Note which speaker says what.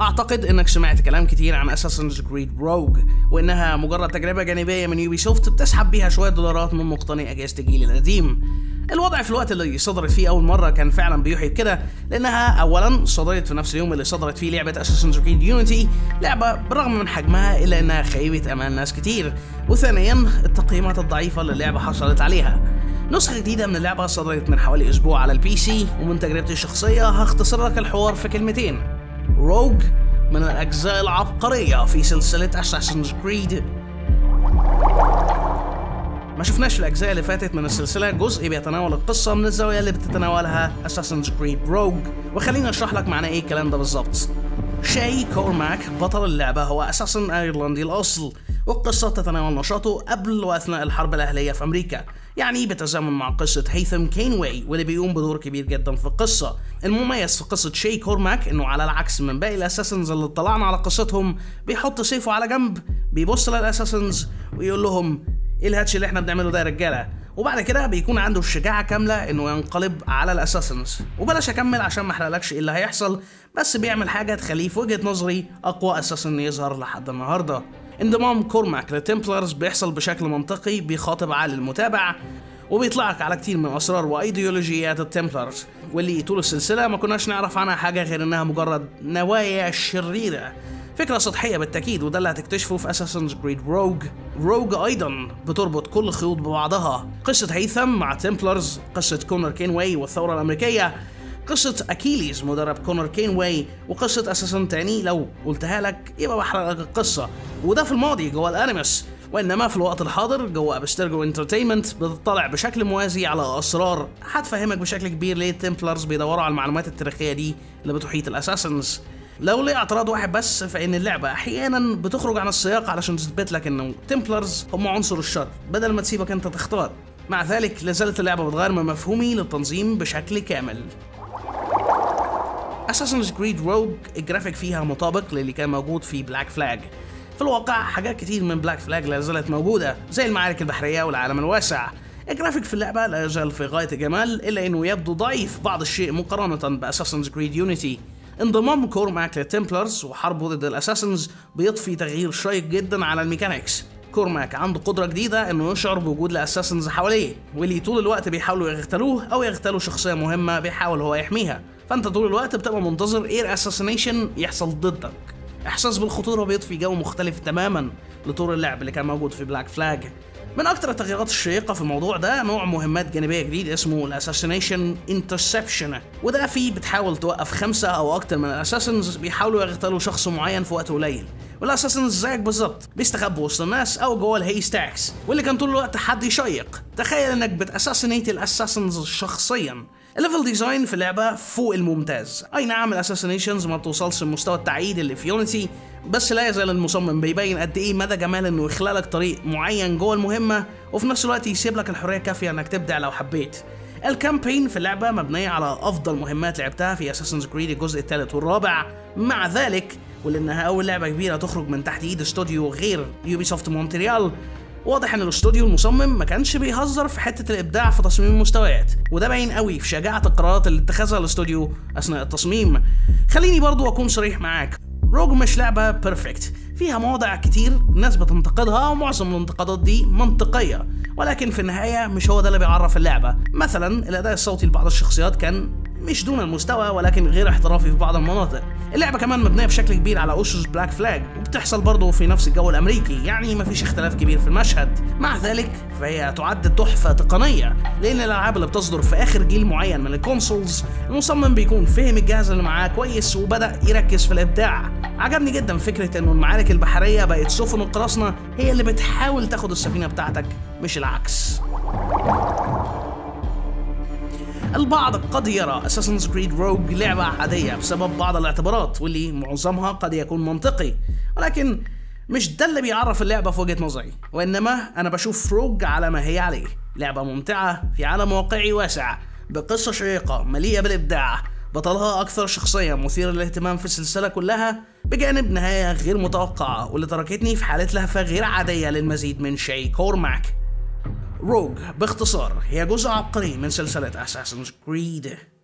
Speaker 1: اعتقد انك سمعت كلام كتير عن اساسنز كريد روج وانها مجرد تجربه جانبيه من يوبي سوفت بتسحب بيها شويه دولارات من مقتني اجهزه الجيل القديم الوضع في الوقت اللي صدرت فيه اول مره كان فعلا بيوحي بكده لانها اولا صدرت في نفس اليوم اللي صدرت فيه لعبه اساسنز كريد يونيتي لعبه بالرغم من حجمها الا انها خيبه امال ناس كتير وثانيا التقييمات الضعيفه اللي اللعبه حصلت عليها نسخة جديدة من اللعبة صدرت من حوالي أسبوع على البي سي ومن تجربتي الشخصية هختصر لك الحوار في كلمتين روج من الأجزاء العبقرية في سلسلة Assassin's Creed ما شفناش في الأجزاء اللي فاتت من السلسلة جزء بيتناول القصة من الزاوية اللي بتتناولها Assassin's Creed Rogue وخليني أشرح لك معنى إيه الكلام ده بالظبط شاي كورماك بطل اللعبة هو أساسا أيرلندي الأصل والقصة تتناول نشاطه قبل وأثناء الحرب الأهلية في أمريكا يعني بتزامن مع قصة هيثم كينواي واللي بيقوم بدور كبير جدا في القصة المميز في قصة شاي كورماك انه على العكس من باقي الاساسنز اللي اطلعنا على قصتهم بيحط سيفه على جنب بيبص للاساسنز ويقول لهم ايه الهاتش اللي احنا بنعمله ده يا رجاله وبعد كده بيكون عنده الشجاعة كاملة انه ينقلب على الاساسنز وبلاش اكمل عشان ما احرقلكش ايه اللي هيحصل بس بيعمل حاجة تخليه في وجهة نظري اقوى اساسن يظهر لحد النهاردة انضمام كورماك للتمبلرز بيحصل بشكل منطقي بيخاطب عقل المتابع وبيطلعك على كتير من اسرار وايديولوجيات التمبلرز واللي طول السلسله ما كناش نعرف عنها حاجه غير انها مجرد نوايا شريره فكرة سطحية بالتأكيد وده اللي هتكتشفه في اساسنز كريد روج روج أيضا بتربط كل الخيوط ببعضها قصة هيثم مع تمبلرز قصة كونر كينواي والثورة الأمريكية قصة أكيليز مدرب كونر كينواي وقصة أساسن تاني لو قلتها لك يبقى بحرق لك القصة وده في الماضي جوه الأنيمس وإنما في الوقت الحاضر جوه أبسترجو انترتينمنت بتطلع بشكل موازي على أسرار هتفهمك بشكل كبير ليه التمبلرز بيدوروا على المعلومات التاريخية دي اللي بتحيط الأساسنز لو ليه اعتراض واحد بس فإن اللعبة أحيانا بتخرج عن السياق علشان تثبت لك إنه تمبلرز هم عنصر الشر بدل ما تسيبك أنت تختار مع ذلك لازالت اللعبة بتغير من مفهومي للتنظيم بشكل كامل اساسنز كريد روج الجرافيك فيها مطابق للي كان موجود في بلاك فلاج في الواقع حاجات كتير من بلاك فلاج لا زالت موجودة زي المعارك البحرية والعالم الواسع الجرافيك في اللعبة لا يزال في غاية الجمال إلا إنه يبدو ضعيف بعض الشيء مقارنة بأساسنز كريد يونيتي انضمام كورماك للتمبلرز وحربه ضد الاساسنز بيضفي تغيير شيق جدا على الميكانيكس كورماك عنده قدرة جديدة انه يشعر بوجود الاساسنز حواليه واللي طول الوقت بيحاولوا يغتالوه او يغتالوا شخصية مهمة بيحاول هو يحميها فانت طول الوقت بتبقى منتظر اير اساسينيشن يحصل ضدك احساس بالخطورة بيضفي جو مختلف تماما لطور اللعب اللي كان موجود في بلاك فلاج من اكتر التغييرات الشيقه في الموضوع ده نوع مهمات جانبيه جديد اسمه الاساسينيشن انترسبشن وده فيه بتحاول توقف خمسه او اكتر من الاساسنز بيحاولوا يغتالوا شخص معين في وقت قليل والاساسنز زيك بالظبط بيستخبوا وسط الناس او جوه الهي ستاكس واللي كان طول الوقت حد شيق تخيل انك بتاساسينيت الاساسنز شخصيا الليفل ديزاين في اللعبه فوق الممتاز اي نعم الاساسينيشنز ما بتوصلش لمستوى التعقيد اللي في يونيتي بس لا يزال المصمم بيبين قد ايه مدى جمال انه يخلق لك طريق معين جوه المهمه وفي نفس الوقت يسيب لك الحريه الكافيه انك تبدع لو حبيت الكامبين في اللعبة مبنية على أفضل مهمات لعبتها في اساسنز كريد الجزء الثالث والرابع مع ذلك ولأنها أول لعبة كبيرة تخرج من تحت إيد استوديو غير يوبي سوفت مونتريال واضح ان الاستوديو المصمم ما كانش بيهزر في حته الابداع في تصميم المستويات وده باين قوي في شجاعه القرارات اللي اتخذها الاستوديو اثناء التصميم خليني برضو اكون صريح معاك روج مش لعبه بيرفكت فيها مواضع كتير ناس بتنتقدها ومعظم الانتقادات دي منطقيه ولكن في النهايه مش هو ده اللي بيعرف اللعبه مثلا الاداء الصوتي لبعض الشخصيات كان مش دون المستوى ولكن غير احترافي في بعض المناطق اللعبة كمان مبنية بشكل كبير على أسس بلاك فلاج وبتحصل برضه في نفس الجو الأمريكي يعني مفيش اختلاف كبير في المشهد مع ذلك فهي تعد تحفة تقنية لأن الألعاب اللي بتصدر في آخر جيل معين من الكونسولز المصمم بيكون فهم الجهاز اللي معاه كويس وبدأ يركز في الإبداع عجبني جدا فكرة إنه المعارك البحرية بقت سفن القراصنة هي اللي بتحاول تاخد السفينة بتاعتك مش العكس البعض قد يرى اساسنز كريد روج لعبة عادية بسبب بعض الاعتبارات واللي معظمها قد يكون منطقي ولكن مش ده اللي بيعرف اللعبة في وجهة نظري وإنما أنا بشوف روج على ما هي عليه لعبة ممتعة في عالم واقعي واسع بقصة شيقة مليئة بالإبداع بطلها أكثر شخصية مثيرة للاهتمام في السلسلة كلها بجانب نهاية غير متوقعة واللي تركتني في حالة لهفة غير عادية للمزيد من شيء كورماك روج باختصار هي جزء عبقري من سلسلة Assassin's Creed